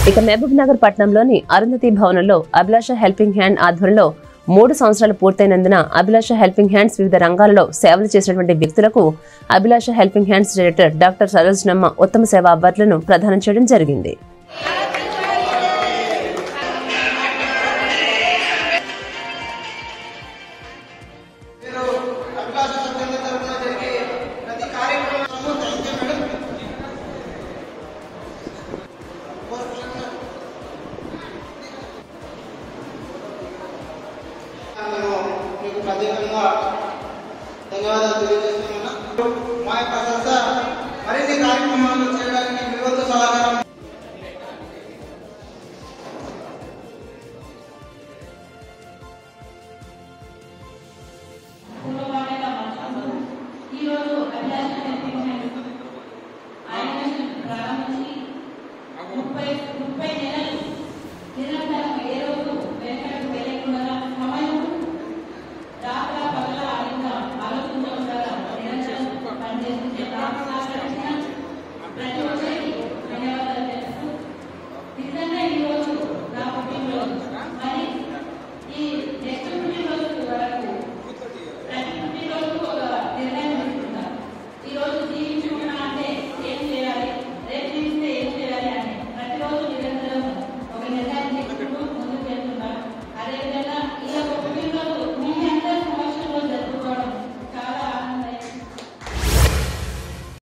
ఇక మహబూబ్ నగర్ పట్టణంలోని అరుంధతి భవనంలో అభిలాష హెల్పింగ్ హ్యాండ్ ఆధ్వర్యంలో మూడు సంవత్సరాలు పూర్తయినందున అభిలాష హెల్పింగ్ హ్యాండ్స్ వివిధ రంగాలలో సేవలు చేసినటువంటి వ్యక్తులకు Abhilasha helping hands director doctor Sarojanamma ఉత్తమ సేవా అవార్డులను ప్రదానం చేయడం జరిగింది